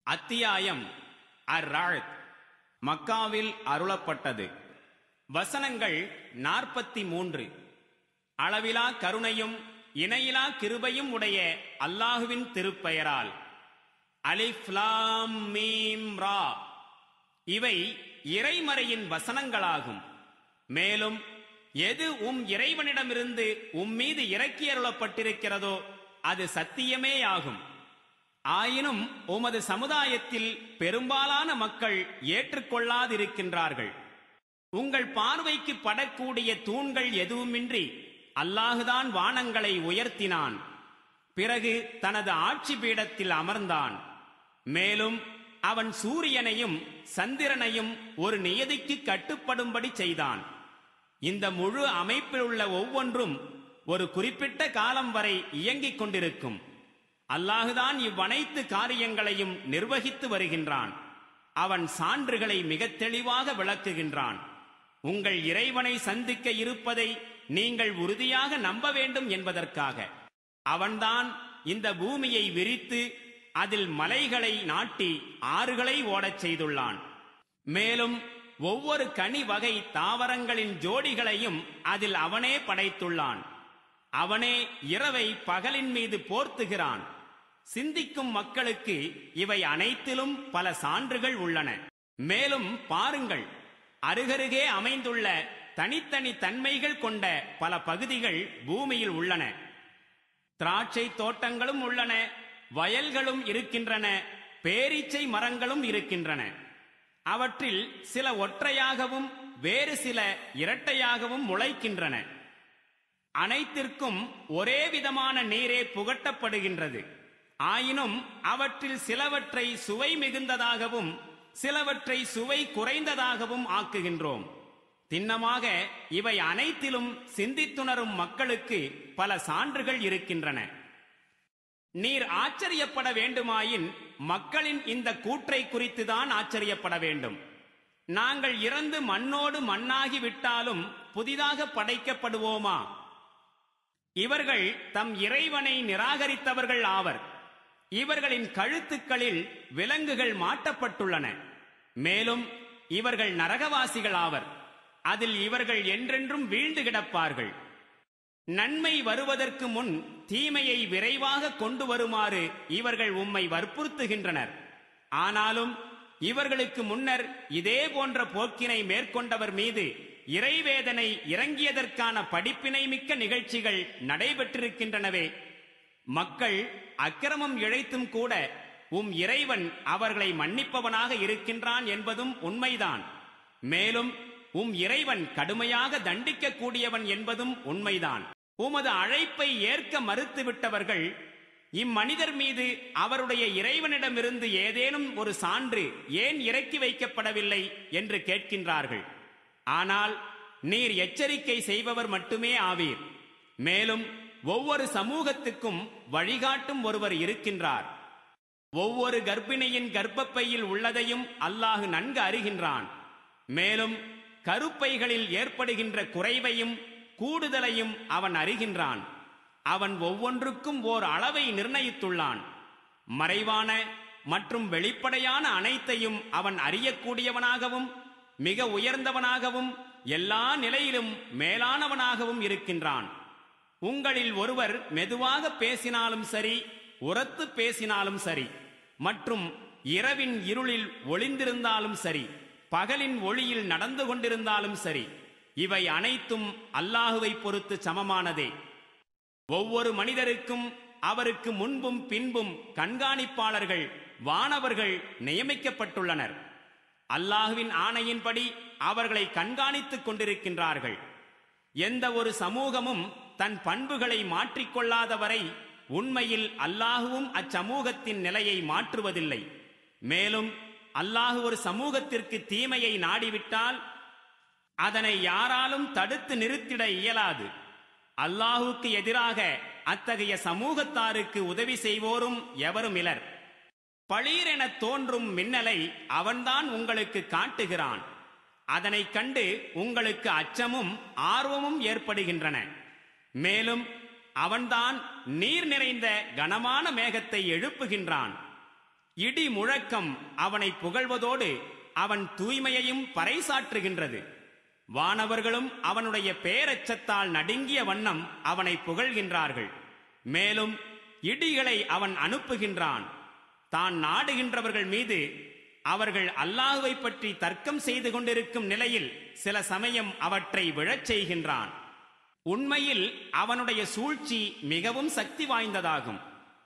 அத்தியாயம் அர் மக்காவில் அருளப்பட்டது வசனங்கள் நாற்பத்தி மூன்று அளவிலா கருணையும் இணையிலா கிருபையும் உடைய அல்லாஹுவின் திருப்பெயரால் அலிஃப் லாம் மீம் ரா இவை இறைமறையின் வசனங்களாகும் மேலும் எது உம் இறைவனிடமிருந்து உம் மீது இறக்கி அருளப்பட்டிருக்கிறதோ அது சத்தியமேயாகும் ஆயினும் உமது சமுதாயத்தில் பெரும்பாலான மக்கள் ஏற்றுக்கொள்ளாதிருக்கின்றார்கள் உங்கள் பார்வைக்கு படக்கூடிய தூண்கள் எதுவுமின்றி அல்லாஹுதான் வானங்களை உயர்த்தினான் பிறகு தனது ஆட்சி பீடத்தில் அமர்ந்தான் மேலும் அவன் சூரியனையும் சந்திரனையும் ஒரு நியதிக்கு கட்டுப்படும்படி செய்தான் இந்த முழு அமைப்பில் உள்ள ஒவ்வொன்றும் ஒரு குறிப்பிட்ட காலம் வரை இயங்கிக் கொண்டிருக்கும் அல்லாஹுதான் இவ்வனைத்து காரியங்களையும் நிர்வகித்து வருகின்றான் அவன் சான்றுகளை மிகத் தெளிவாக விளக்குகின்றான் உங்கள் இறைவனை சந்திக்க இருப்பதை நீங்கள் உறுதியாக நம்ப வேண்டும் என்பதற்காக அவன்தான் இந்த பூமியை விரித்து அதில் மலைகளை நாட்டி ஆறுகளை ஓடச் செய்துள்ளான் மேலும் ஒவ்வொரு கனி வகை தாவரங்களின் ஜோடிகளையும் அதில் அவனே படைத்துள்ளான் அவனே இரவை பகலின் மீது போர்த்துகிறான் சிந்திக்கும் மக்களுக்கு இவை அனைத்திலும் பல சான்றுகள் உள்ளன மேலும் பாருங்கள் அருகருகே அமைந்துள்ள தனித்தனி தன்மைகள் கொண்ட பல பகுதிகள் பூமியில் உள்ளன திராட்சை தோட்டங்களும் உள்ளன வயல்களும் இருக்கின்றன பேரீச்சை மரங்களும் இருக்கின்றன அவற்றில் சில ஒற்றையாகவும் வேறு சில இரட்டையாகவும் முளைக்கின்றன அனைத்திற்கும் ஒரே விதமான நீரே புகட்டப்படுகின்றது ஆயினும் அவற்றில் சிலவற்றை சுவை மிகுந்ததாகவும் சிலவற்றை சுவை குறைந்ததாகவும் ஆக்குகின்றோம் திண்ணமாக இவை அனைத்திலும் சிந்தித்துணரும் மக்களுக்கு பல சான்றுகள் இருக்கின்றன நீர் ஆச்சரியப்பட வேண்டுமாயின் மக்களின் இந்த கூற்றை குறித்துதான் ஆச்சரியப்பட வேண்டும் நாங்கள் இறந்து மண்ணோடு மண்ணாகி விட்டாலும் புதிதாக படைக்கப்படுவோமா இவர்கள் தம் இறைவனை நிராகரித்தவர்கள் ஆவர் இவர்களின் கழுத்துக்களில் விலங்குகள் மாட்டப்பட்டுள்ளன மேலும் இவர்கள் நரகவாசிகள் ஆவர் அதில் இவர்கள் என்றென்றும் வீழ்ந்து கிடப்பார்கள் நன்மை வருவதற்கு முன் தீமையை விரைவாக கொண்டு வருமாறு இவர்கள் உம்மை வற்புறுத்துகின்றனர் ஆனாலும் இவர்களுக்கு முன்னர் இதே போன்ற போக்கினை மேற்கொண்டவர் மீது இறைவேதனை இறங்கியதற்கான படிப்பினை மிக்க நிகழ்ச்சிகள் நடைபெற்றிருக்கின்றனவே மக்கள் அக்கிரமம் இழைத்தும் கூட உம் இறைவன் அவர்களை மன்னிப்பவனாக இருக்கின்றான் என்பதும் உண்மைதான் மேலும் உம் இறைவன் கடுமையாக தண்டிக்க கூடியவன் என்பதும் உண்மைதான் உமது அழைப்பை ஏற்க மறுத்துவிட்டவர்கள் இம்மனிதர் மீது அவருடைய இறைவனிடமிருந்து ஏதேனும் ஒரு சான்று ஏன் இறக்கி வைக்கப்படவில்லை என்று கேட்கின்றார்கள் ஆனால் நீர் எச்சரிக்கை செய்பவர் மட்டுமே ஆவீர் மேலும் ஒவ்வொரு சமூகத்துக்கும் வழிகாட்டும் ஒருவர் இருக்கின்றார் ஒவ்வொரு கர்ப்பிணியின் கர்ப்பப்பையில் உள்ளதையும் அல்லாஹு நன்கு அறிகின்றான் மேலும் கருப்பைகளில் ஏற்படுகின்ற குறைவையும் கூடுதலையும் அவன் அறிகின்றான் அவன் ஒவ்வொன்றுக்கும் ஓர் அளவை நிர்ணயித்துள்ளான் மறைவான மற்றும் வெளிப்படையான அனைத்தையும் அவன் அறியக்கூடியவனாகவும் மிக உயர்ந்தவனாகவும் எல்லா நிலையிலும் மேலானவனாகவும் இருக்கின்றான் உங்களில் ஒருவர் மெதுவாக பேசினாலும் சரி உரத்து பேசினாலும் சரி மற்றும் இரவின் இருளில் ஒளிந்திருந்தாலும் சரி பகலின் ஒளியில் நடந்து கொண்டிருந்தாலும் சரி இவை அனைத்தும் அல்லாஹுவை பொறுத்து சமமானதே ஒவ்வொரு மனிதருக்கும் அவருக்கு முன்பும் பின்பும் கண்காணிப்பாளர்கள் வானவர்கள் நியமிக்கப்பட்டுள்ளனர் அல்லாஹுவின் ஆணையின்படி அவர்களை கண்காணித்துக் கொண்டிருக்கின்றார்கள் எந்த ஒரு சமூகமும் தன் பண்புகளை மாற்றிக்கொள்ளாதவரை உண்மையில் அல்லாஹுவும் அச்சமூகத்தின் நிலையை மாற்றுவதில்லை மேலும் அல்லாஹு ஒரு சமூகத்திற்கு தீமையை நாடிவிட்டால் அதனை யாராலும் தடுத்து நிறுத்திட இயலாது அல்லாஹுக்கு எதிராக அத்தகைய சமூகத்தாருக்கு உதவி செய்வோரும் எவரும் இலர் பளீரென தோன்றும் மின்னலை அவன்தான் உங்களுக்கு காட்டுகிறான் அதனைக் கண்டு உங்களுக்கு அச்சமும் ஆர்வமும் ஏற்படுகின்றன மேலும் அவன்தான் நீர் நிறைந்த கனமான மேகத்தை எழுப்புகின்றான் இடி முழக்கம் அவனை புகழ்வதோடு அவன் தூய்மையையும் பறைசாற்றுகின்றது வானவர்களும் அவனுடைய பேரச்சத்தால் நடுங்கிய வண்ணம் அவனை புகழ்கின்றார்கள் மேலும் இடிகளை அவன் அனுப்புகின்றான் தான் நாடுகின்றவர்கள் மீது அவர்கள் அல்லாஹுவை பற்றி தர்க்கம் செய்து கொண்டிருக்கும் நிலையில் சில சமயம் அவற்றை விழச் செய்கின்றான் உண்மையில் அவனுடைய சூழ்ச்சி மிகவும் சக்தி வாய்ந்ததாகும்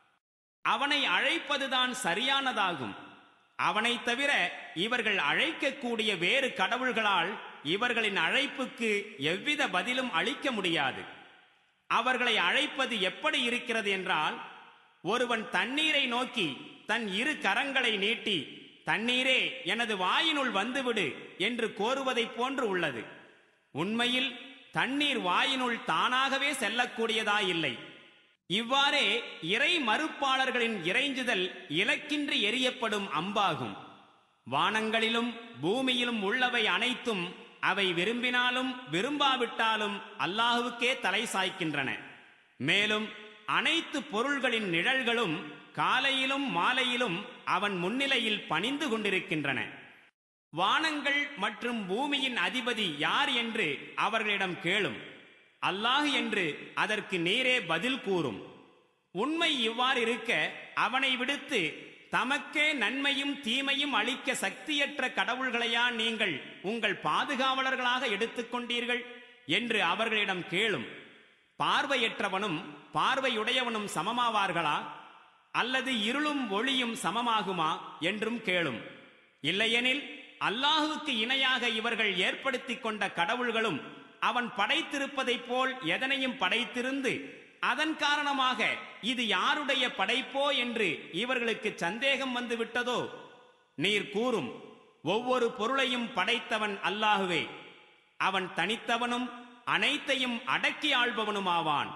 அவனை அழைப்பதுதான் சரியானதாகும் அவனைத் தவிர இவர்கள் அழைக்கக்கூடிய வேறு கடவுள்களால் இவர்களின் அழைப்புக்கு எவ்வித பதிலும் அளிக்க முடியாது அவர்களை அழைப்பது எப்படி இருக்கிறது என்றால் ஒருவன் தண்ணீரை நோக்கி தன் இரு கரங்களை நீட்டி தண்ணீரே எனது வாயினுள் வந்துவிடு என்று கோருவதைப் போன்று உள்ளது உண்மையில் தண்ணீர் வாயினுள் தானாகவே செல்லக்கூடியதாயில்லை இவ்வாறே இறை மறுப்பாளர்களின் இறைஞ்சுதல் இலக்கின்றி எரியப்படும் அம்பாகும் வானங்களிலும் பூமியிலும் உள்ளவை அனைத்தும் அவை விரும்பினாலும் விரும்பாவிட்டாலும் அல்லாஹுவுக்கே தலை சாய்க்கின்றன மேலும் அனைத்து பொருள்களின் நிழல்களும் காலையிலும் மாலையிலும் அவன் முன்னிலையில் பணிந்து கொண்டிருக்கின்றன வானங்கள் மற்றும் பூமியின் அதிபதி யார் என்று அவர்களிடம் கேளும் அல்லாஹ் என்று அதற்கு நேரே பதில் கூறும் உண்மை இவ்வாறு இருக்க அவனை விடுத்து தமக்கே நன்மையும் தீமையும் அளிக்க சக்தியற்ற கடவுள்களையா நீங்கள் உங்கள் பாதுகாவலர்களாக எடுத்துக்கொண்டீர்கள் என்று அவர்களிடம் கேளும் பார்வையற்றவனும் பார்வையுடையவனும் சமமாவார்களா அல்லது இருளும் ஒளியும் சமமாகுமா என்றும் கேளும் இல்லையெனில் அல்லாஹுவுக்கு இணையாக இவர்கள் ஏற்படுத்திக் கொண்ட கடவுள்களும் அவன் படைத்திருப்பதைப் போல் எதனையும் படைத்திருந்து அதன் காரணமாக இது யாருடைய படைப்போ என்று இவர்களுக்கு சந்தேகம் வந்து விட்டதோ நீர் கூறும் ஒவ்வொரு பொருளையும் படைத்தவன் அல்லாஹுவே அவன் தனித்தவனும் அனைத்தையும் அடக்கி ஆள்பவனுமாவான்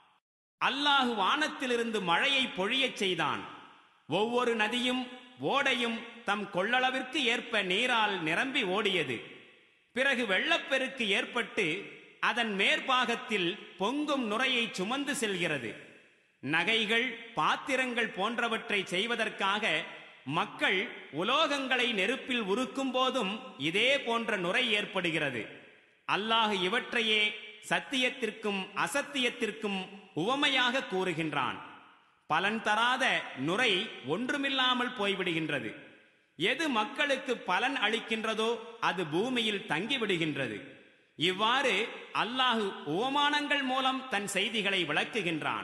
அல்லாஹு வானத்திலிருந்து மழையை பொழியச் செய்தான் ஒவ்வொரு நதியும் ஓடையும் தம் கொள்ளளவிற்கு ஏற்ப நீரால் நிரம்பி ஓடியது பிறகு வெள்ளப்பெருக்கு ஏற்பட்டு அதன் மேற்பாகத்தில் பொங்கும் நுரையை சுமந்து செல்கிறது நகைகள் பாத்திரங்கள் போன்றவற்றை செய்வதற்காக மக்கள் உலோகங்களை நெருப்பில் உருக்கும் போதும் இதே போன்ற நுரை ஏற்படுகிறது அல்லாஹ் இவற்றையே சத்தியத்திற்கும் அசத்தியத்திற்கும் உவமையாக கூறுகின்றான் பலன் தராத நுரை ஒன்றுமில்லாமல் போய்விடுகின்றது எது மக்களுக்கு பலன் அளிக்கின்றதோ அது பூமியில் தங்கிவிடுகின்றது இவ்வாறு அல்லாஹு உவமானங்கள் மூலம் தன் செய்திகளை விளக்குகின்றான்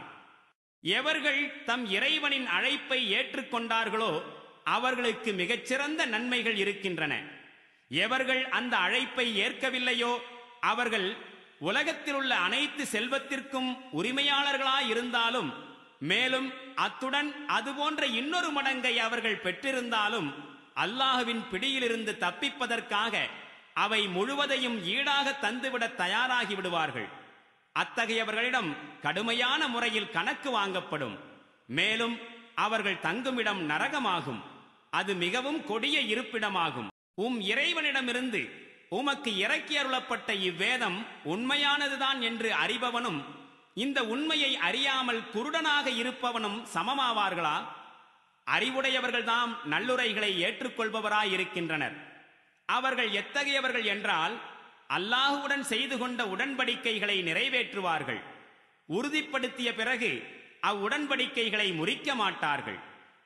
எவர்கள் தம் இறைவனின் அழைப்பை ஏற்றுக்கொண்டார்களோ அவர்களுக்கு மிகச்சிறந்த நன்மைகள் இருக்கின்றன எவர்கள் அந்த அழைப்பை ஏற்கவில்லையோ அவர்கள் உலகத்தில் உள்ள அனைத்து செல்வத்திற்கும் உரிமையாளர்களாயிருந்தாலும் மேலும் அத்துடன் அதுபோன்ற இன்னொரு மடங்கை அவர்கள் பெற்றிருந்தாலும் அல்லாஹுவின் பிடியிலிருந்து தப்பிப்பதற்காக அவை முழுவதையும் ஈடாக தந்துவிட தயாராகி விடுவார்கள் அத்தகையவர்களிடம் கடுமையான முறையில் கணக்கு வாங்கப்படும் மேலும் அவர்கள் தங்குமிடம் நரகமாகும் அது மிகவும் கொடிய இருப்பிடமாகும் உம் இறைவனிடமிருந்து உமக்கு இறக்கி அருளப்பட்ட இவ்வேதம் உண்மையானதுதான் என்று அறிபவனும் இந்த உண்மையை அறியாமல் குருடனாக இருப்பவனும் சமமாவார்களா அறிவுடையவர்கள்தாம் நல்லுரைகளை ஏற்றுக்கொள்பவராயிருக்கின்றனர் அவர்கள் எத்தகையவர்கள் என்றால் அல்லாஹுவுடன் செய்து கொண்ட உடன்படிக்கைகளை நிறைவேற்றுவார்கள் உறுதிப்படுத்திய பிறகு அவ்வுடன்படிக்கைகளை முறிக்க மாட்டார்கள்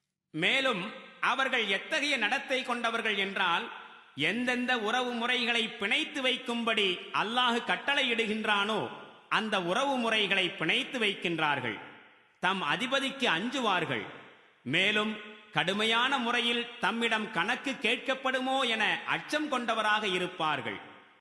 மேலும் அவர்கள் எத்தகைய நடத்தை கொண்டவர்கள் என்றால் எந்தெந்த உறவு முறைகளை பிணைத்து வைக்கும்படி அல்லாஹு கட்டளையிடுகின்றானோ அந்த உறவு முறைகளை பிணைத்து வைக்கின்றார்கள் தம் அதிபதிக்கு அஞ்சுவார்கள் மேலும் கடுமையான முறையில் தம்மிடம் கணக்கு கேட்கப்படுமோ என அச்சம் கொண்டவராக இருப்பார்கள்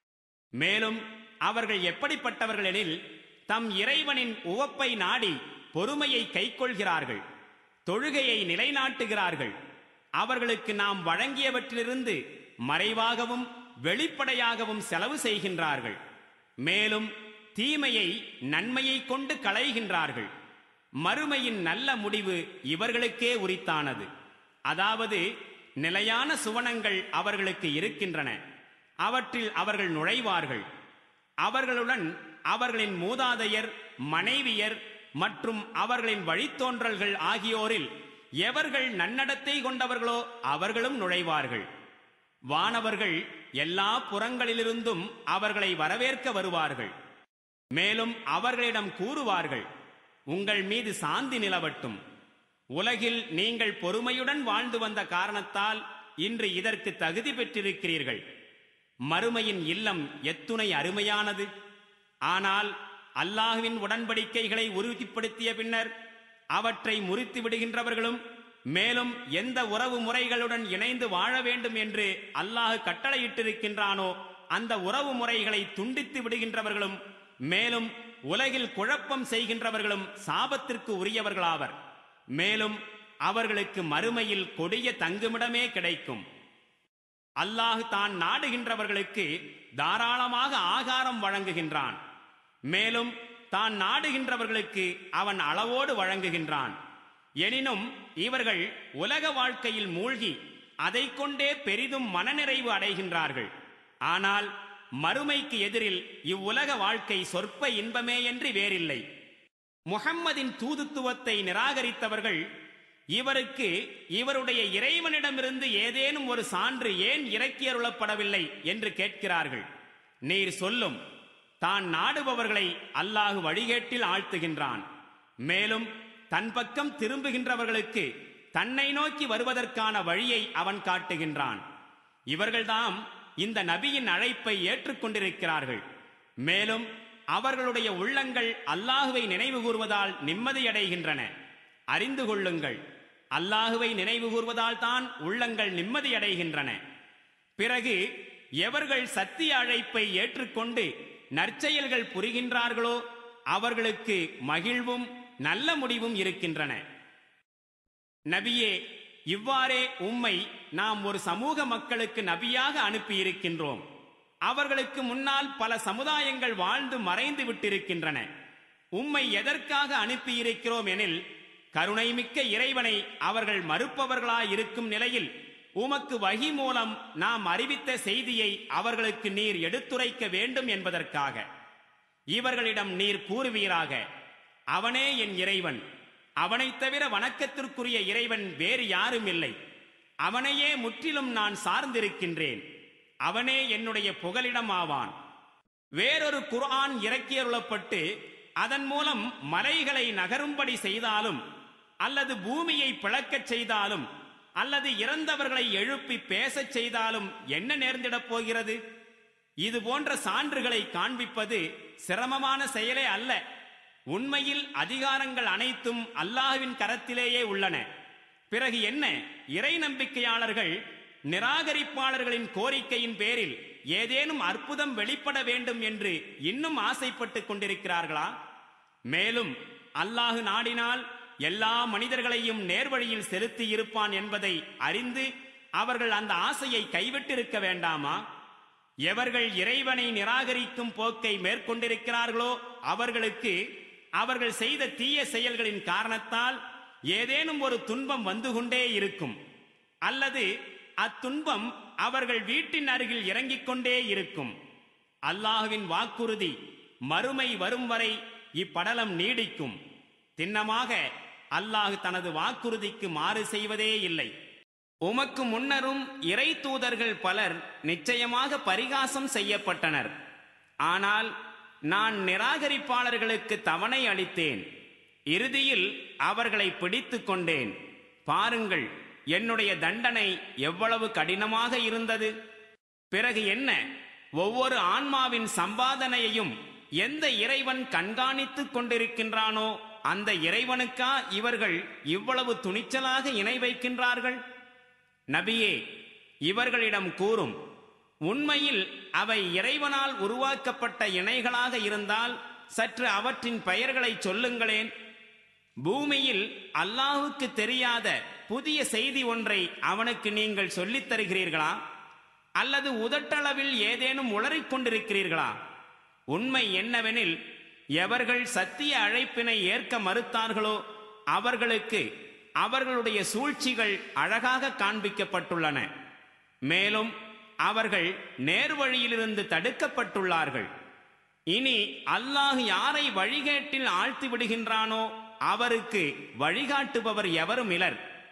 மேலும் அவர்கள் எப்படிப்பட்டவர்கள் எனில் தம் இறைவனின் உவப்பை நாடி பொறுமையை கைக்கொள்கிறார்கள் தொழுகையை நிலைநாட்டுகிறார்கள் அவர்களுக்கு நாம் வழங்கியவற்றிலிருந்து மறைவாகவும் வெளிப்படையாகவும் செலவு செய்கின்றார்கள் மேலும் தீமையை நன்மையை கொண்டு களைகின்றார்கள் மறுமையின் நல்ல முடிவு இவர்களுக்கே உரித்தானது அதாவது நிலையான சுவனங்கள் அவர்களுக்கு இருக்கின்றன அவற்றில் அவர்கள் நுழைவார்கள் அவர்களுடன் அவர்களின் மூதாதையர் மனைவியர் மற்றும் அவர்களின் வழித்தோன்றல்கள் ஆகியோரில் எவர்கள் நன்னடத்தை கொண்டவர்களோ அவர்களும் நுழைவார்கள் வானவர்கள் எல்லா புறங்களிலிருந்தும் அவர்களை வரவேற்க வருவார்கள் மேலும் அவர்களிடம் கூறுவார்கள் உங்கள் மீது சாந்தி நிலவட்டும் உலகில் நீங்கள் பொறுமையுடன் வாழ்ந்து வந்த காரணத்தால் இன்று இதற்கு தகுதி பெற்றிருக்கிறீர்கள் மறுமையின் இல்லம் எத்துணை அருமையானது ஆனால் அல்லாஹுவின் உடன்படிக்கைகளை உறுதிப்படுத்திய பின்னர் அவற்றை முறித்து விடுகின்றவர்களும் மேலும் எந்த உறவு முறைகளுடன் இணைந்து வாழ வேண்டும் என்று அல்லாஹ் கட்டளையிட்டிருக்கின்றானோ அந்த உறவு முறைகளை துண்டித்து விடுகின்றவர்களும் மேலும் உலகில் குழப்பம் செய்கின்றவர்களும் சாபத்திற்கு உரியவர்களாவர் மேலும் அவர்களுக்கு மறுமையில் கொடிய தங்குமிடமே கிடைக்கும் அல்லாஹ் தான் நாடுகின்றவர்களுக்கு தாராளமாக ஆகாரம் வழங்குகின்றான் மேலும் தான் நாடுகின்றவர்களுக்கு அவன் அளவோடு வழங்குகின்றான் எனினும் இவர்கள் உலக வாழ்க்கையில் மூழ்கி அதைக் கொண்டே பெரிதும் மனநிறைவு அடைகின்றார்கள் ஆனால் மறுமைக்கு எதிரில் இவ்வுலக வாழ்க்கை சொற்ப இன்பமேயன்றி வேறில்லை முஹம்மதின் தூதுத்துவத்தை நிராகரித்தவர்கள் இவருக்கு இவருடைய இறைவனிடமிருந்து ஏதேனும் ஒரு சான்று ஏன் இறக்கியருளப்படவில்லை என்று கேட்கிறார்கள் நீர் சொல்லும் தான் நாடுபவர்களை அல்லாஹு வழிகேட்டில் ஆழ்த்துகின்றான் மேலும் தன் பக்கம் திரும்புகின்றவர்களுக்கு தன்னை நோக்கி வருவதற்கான வழியை அவன் காட்டுகின்றான் இவர்கள்தாம் இந்த நபியின் அழைப்பை ஏற்றுக்கொண்டிருக்கிறார்கள் மேலும் அவர்களுடைய உள்ளங்கள் அல்லாஹுவை நினைவு கூர்வதால் நிம்மதியடைகின்றன அறிந்து கொள்ளுங்கள் அல்லாஹுவை நினைவு கூர்வதால் தான் உள்ளங்கள் நிம்மதியடைகின்றன பிறகு எவர்கள் சத்திய அழைப்பை ஏற்றுக்கொண்டு நற்செயல்கள் புரிகின்றார்களோ அவர்களுக்கு மகிழ்வும் நல்ல முடிவும் இருக்கின்றன நபியே இவ்வாறே உம்மை நாம் ஒரு சமூக மக்களுக்கு நபியாக அனுப்பியிருக்கின்றோம் அவர்களுக்கு முன்னால் பல சமுதாயங்கள் வாழ்ந்து மறைந்து விட்டிருக்கின்றன உம்மை எதற்காக அனுப்பியிருக்கிறோம் எனில் கருணைமிக்க இறைவனை அவர்கள் மறுப்பவர்களாயிருக்கும் நிலையில் உமக்கு வகி மூலம் நாம் அறிவித்த செய்தியை அவர்களுக்கு நீர் எடுத்துரைக்க வேண்டும் என்பதற்காக இவர்களிடம் நீர் கூறுவீராக அவனே என் இறைவன் அவனைத் தவிர வணக்கத்திற்குரிய இறைவன் வேறு யாரும் இல்லை அவனையே முற்றிலும் நான் சார்ந்திருக்கின்றேன் அவனே என்னுடைய புகலிடம் ஆவான் வேறொரு குர்ஆன் இறக்கியருளப்பட்டு அதன் மூலம் மலைகளை நகரும்படி செய்தாலும் அல்லது பூமியை பிளக்கச் செய்தாலும் அல்லது இறந்தவர்களை எழுப்பி பேசச் செய்தாலும் என்ன நேர்ந்திடப் போகிறது இது போன்ற சான்றுகளை காண்பிப்பது சிரமமான செயலே அல்ல உண்மையில் அதிகாரங்கள் அனைத்தும் அல்லாஹ்வின் கரத்திலேயே உள்ளன பிறகு என்ன இறை நம்பிக்கையாளர்கள் நிராகரிப்பாளர்களின் கோரிக்கையின் பேரில் ஏதேனும் அற்புதம் வெளிப்பட வேண்டும் என்று இன்னும் ஆசைப்பட்டுக் கொண்டிருக்கிறார்களா மேலும் அல்லாஹு நாடினால் எல்லா மனிதர்களையும் நேர்வழியில் செலுத்தி இருப்பான் என்பதை அறிந்து அவர்கள் அந்த ஆசையை கைவிட்டிருக்க வேண்டாமா எவர்கள் இறைவனை நிராகரிக்கும் போக்கை மேற்கொண்டிருக்கிறார்களோ அவர்களுக்கு அவர்கள் செய்த தீய செயல்களின் காரணத்தால் ஏதேனும் ஒரு துன்பம் வந்து கொண்டே இருக்கும் அல்லது அத்துன்பம் அவர்கள் வீட்டின் அருகில் இறங்கிக் கொண்டே இருக்கும் அல்லாஹுவின் வாக்குறுதி மறுமை வரும் வரை இப்படலம் நீடிக்கும் திண்ணமாக அல்லாஹ் தனது வாக்குறுதிக்கு மாறு செய்வதே இல்லை உமக்கு முன்னரும் இறை தூதர்கள் பலர் நிச்சயமாக பரிகாசம் செய்யப்பட்டனர் ஆனால் நான் நிராகரிப்பாளர்களுக்கு தவணை அளித்தேன் இறுதியில் அவர்களை பிடித்துக் கொண்டேன் பாருங்கள் என்னுடைய தண்டனை எவ்வளவு கடினமாக இருந்தது பிறகு என்ன ஒவ்வொரு ஆன்மாவின் சம்பாதனையையும் எந்த இறைவன் கண்காணித்துக் கொண்டிருக்கின்றானோ அந்த இறைவனுக்கா இவர்கள் இவ்வளவு துணிச்சலாக இணை வைக்கின்றார்கள் நபியே இவர்களிடம் கூறும் உண்மையில் அவை இறைவனால் உருவாக்கப்பட்ட இணைகளாக இருந்தால் சற்று அவற்றின் பெயர்களை சொல்லுங்களேன் பூமியில் அல்லாஹுக்கு தெரியாத புதிய செய்தி ஒன்றை அவனுக்கு நீங்கள் சொல்லித் தருகிறீர்களா அல்லது உதட்டளவில் ஏதேனும் உளறிக் கொண்டிருக்கிறீர்களா உண்மை என்னவெனில் எவர்கள் சத்திய அழைப்பினை ஏற்க மறுத்தார்களோ அவர்களுக்கு அவர்களுடைய சூழ்ச்சிகள் அழகாக காண்பிக்கப்பட்டுள்ளன மேலும் அவர்கள் நேர்வழியிலிருந்து தடுக்கப்பட்டுள்ளார்கள் இனி அல்லாஹ் யாரை வழிகேட்டில் ஆழ்த்தி விடுகின்றானோ அவருக்கு வழிகாட்டுபவர் எவரும் இலர்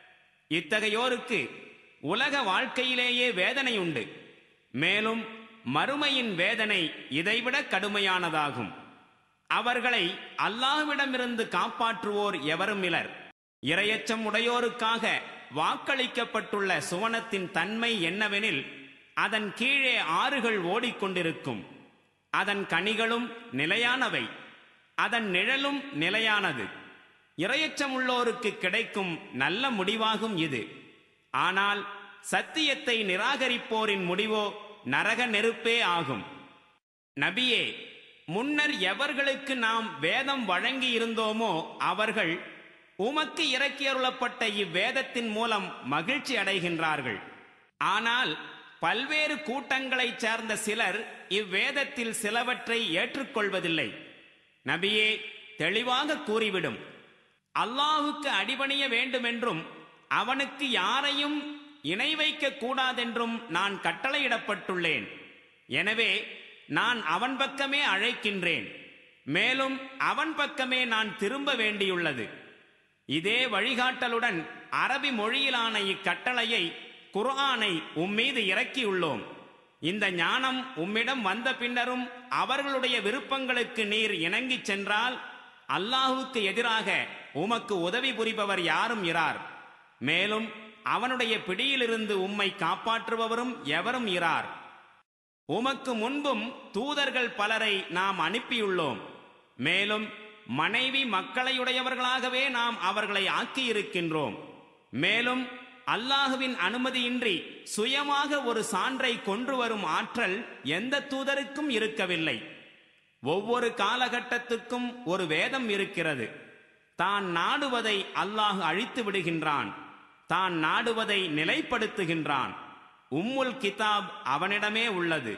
இத்தகையோருக்கு உலக வாழ்க்கையிலேயே வேதனை உண்டு மேலும் மறுமையின் வேதனை இதைவிட கடுமையானதாகும் அவர்களை அல்லாஹ்விடமிருந்து காப்பாற்றுவோர் எவரும் இலர் இரையச்சம் உடையோருக்காக வாக்களிக்கப்பட்டுள்ள சுவனத்தின் தன்மை என்னவெனில் அதன் கீழே ஆறுகள் ஓடிக்கொண்டிருக்கும் அதன் கனிகளும் நிலையானவை அதன் நிழலும் நிலையானது இரையச்சம் உள்ளோருக்கு கிடைக்கும் நல்ல முடிவாகும் இது ஆனால் சத்தியத்தை நிராகரிப்போரின் முடிவோ நரக நெருப்பே ஆகும் நபியே முன்னர் எவர்களுக்கு நாம் வேதம் வழங்கி இருந்தோமோ அவர்கள் உமக்கு இறக்கியருளப்பட்ட இவ்வேதத்தின் மூலம் மகிழ்ச்சி அடைகின்றார்கள் ஆனால் பல்வேறு கூட்டங்களைச் சேர்ந்த சிலர் இவ்வேதத்தில் சிலவற்றை ஏற்றுக்கொள்வதில்லை நபியே தெளிவாக கூறிவிடும் அல்லாஹுக்கு அடிபணிய வேண்டுமென்றும் அவனுக்கு யாரையும் இணை வைக்க கூடாதென்றும் நான் கட்டளையிடப்பட்டுள்ளேன் எனவே நான் அவன் பக்கமே அழைக்கின்றேன் மேலும் அவன் பக்கமே நான் திரும்ப வேண்டியுள்ளது இதே வழிகாட்டலுடன் அரபி மொழியிலான இக்கட்டளையை குர்ஆனை உம்மீது இறக்கியுள்ளோம் இந்த ஞானம் உம்மிடம் வந்த பின்னரும் அவர்களுடைய விருப்பங்களுக்கு நீர் இணங்கிச் சென்றால் அல்லாஹுக்கு எதிராக உமக்கு உதவி புரிபவர் யாரும் இரார் மேலும் அவனுடைய பிடியிலிருந்து உம்மை காப்பாற்றுபவரும் எவரும் இரார் உமக்கு முன்பும் தூதர்கள் பலரை நாம் அனுப்பியுள்ளோம் மேலும் மனைவி மக்களையுடையவர்களாகவே நாம் அவர்களை ஆக்கியிருக்கின்றோம் மேலும் அல்லாஹுவின் அனுமதியின்றி சுயமாக ஒரு சான்றை கொண்டு வரும் ஆற்றல் எந்த தூதருக்கும் இருக்கவில்லை ஒவ்வொரு காலகட்டத்துக்கும் ஒரு வேதம் இருக்கிறது தான் நாடுவதை அல்லாஹ் அழித்து விடுகின்றான் தான் நாடுவதை நிலைப்படுத்துகின்றான் உம்முல் கிதாப் அவனிடமே உள்ளது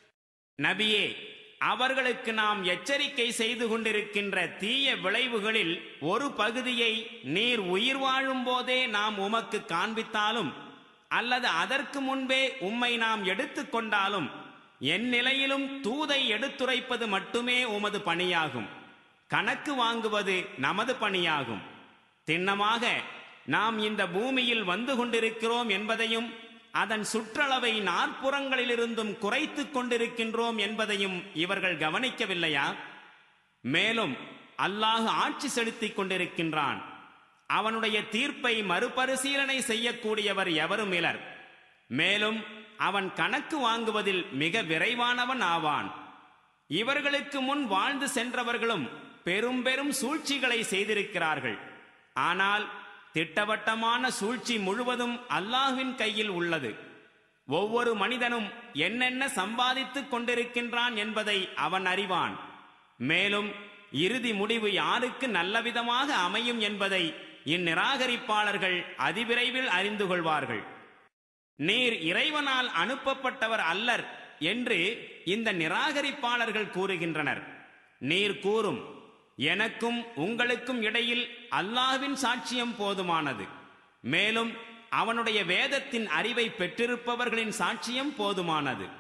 நபியே அவர்களுக்கு நாம் எச்சரிக்கை செய்து கொண்டிருக்கின்ற தீய விளைவுகளில் ஒரு பகுதியை நீர் உயிர் வாழும் போதே நாம் உமக்கு காண்பித்தாலும் அல்லது அதற்கு முன்பே உம்மை நாம் எடுத்துக்கொண்டாலும் என் நிலையிலும் தூதை எடுத்துரைப்பது மட்டுமே உமது பணியாகும் கணக்கு வாங்குவது நமது பணியாகும் திண்ணமாக நாம் இந்த பூமியில் வந்து கொண்டிருக்கிறோம் என்பதையும் அதன் சுற்றளவை நாற்புறங்களிலிருந்தும் குறைத்துக் கொண்டிருக்கின்றோம் என்பதையும் இவர்கள் கவனிக்கவில்லையா மேலும் அல்லாஹ் ஆட்சி செலுத்திக் கொண்டிருக்கின்றான் அவனுடைய தீர்ப்பை மறுபரிசீலனை செய்யக்கூடியவர் எவரும் இலர் மேலும் அவன் கணக்கு வாங்குவதில் மிக விரைவானவன் ஆவான் இவர்களுக்கு முன் வாழ்ந்து சென்றவர்களும் பெரும் பெரும் சூழ்ச்சிகளை செய்திருக்கிறார்கள் ஆனால் திட்டவட்டமான சூழ்ச்சி முழுவதும் அல்லாஹ்வின் கையில் உள்ளது ஒவ்வொரு மனிதனும் என்னென்ன சம்பாதித்துக் கொண்டிருக்கின்றான் என்பதை அவன் அறிவான் மேலும் இறுதி முடிவு யாருக்கு நல்லவிதமாக அமையும் என்பதை இந்நிராகரிப்பாளர்கள் அதிவிரைவில் அறிந்து கொள்வார்கள் நீர் இறைவனால் அனுப்பப்பட்டவர் அல்லர் என்று இந்த நிராகரிப்பாளர்கள் கூறுகின்றனர் நீர் கூறும் எனக்கும் உங்களுக்கும் இடையில் அல்லாஹ்வின் சாட்சியம் போதுமானது மேலும் அவனுடைய வேதத்தின் அறிவை பெற்றிருப்பவர்களின் சாட்சியம் போதுமானது